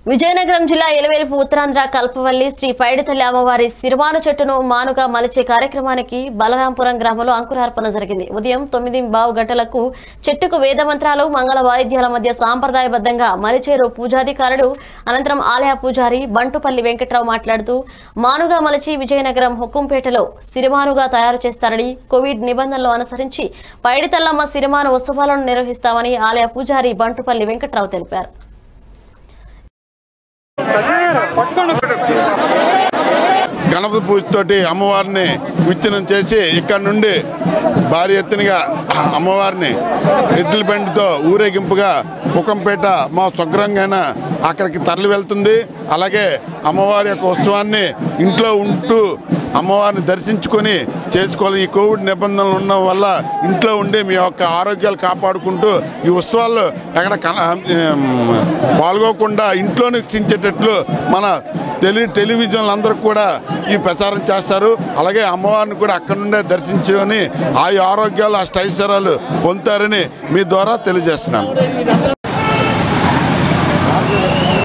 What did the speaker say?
విజయనగరం జిల్లా ఎలవేలుపు ఉత్తరాంధ్ర కల్పవల్లి శ్రీ పైడితల్లి అమ్మవారి సిరిమాను చెట్టును మానుగా మలిచే కార్యక్రమానికి బలరాంపురం గ్రామంలో అంకురార్పణ జరిగింది ఉదయం తొమ్మిది బావు గంటలకు చెట్టుకు వేద మంత్రాలు మంగళ వాయిద్యాల మధ్య సాంప్రదాయబద్ధంగా మలిచేరు పూజాధికారులు అనంతరం ఆలయ పూజారి బంటుపల్లి వెంకట్రావు మాట్లాడుతూ మానుగా మలిచి విజయనగరం హుకుంపేటలో సిరిమానుగా తయారు చేస్తారని కోవిడ్ నిబంధనలు అనుసరించి పైడితల్లమ్మ సిరిమాను ఉత్సవాలను నిర్వహిస్తామని ఆలయ పూజారి బంటుపల్లి వెంకట్రావు తెలిపారు గణపతి పూజతోటి అమ్మవారిని విచ్ఛిన్నం చేసి ఇక్కడ నుండి భారీ ఎత్తునగా అమ్మవారిని ఎద్దుల బండితో ఊరేగింపుగా ముఖంపేట మా స్వగ్రంగాన అక్కడికి తరలి వెళ్తుంది అలాగే అమ్మవారి యొక్క ఉత్సవాన్ని ఇంట్లో ఉంటూ అమ్మవారిని దర్శించుకొని చేసుకోవాలి ఈ కోవిడ్ నిబంధనలు ఉండడం వల్ల ఇంట్లో ఉండి మీ యొక్క ఆరోగ్యాలు కాపాడుకుంటూ ఈ ఉత్సవాల్లో ఎక్కడ కన- ఏం, పాల్గొకుండా ఇంట్లో నివసించేటట్లు మన టెలి టెలివిజన్లు అందరూ కూడా ఈ ప్రచారం చేస్తారు అలాగే అమ్మవారిని కూడా అక్కడ నుండే దర్శించుకొని ఆ ఆరోగ్యాలు అష్టైశ్వర్యాలు పొందుతారని మీ ద్వారా తెలియజేస్తున్నాను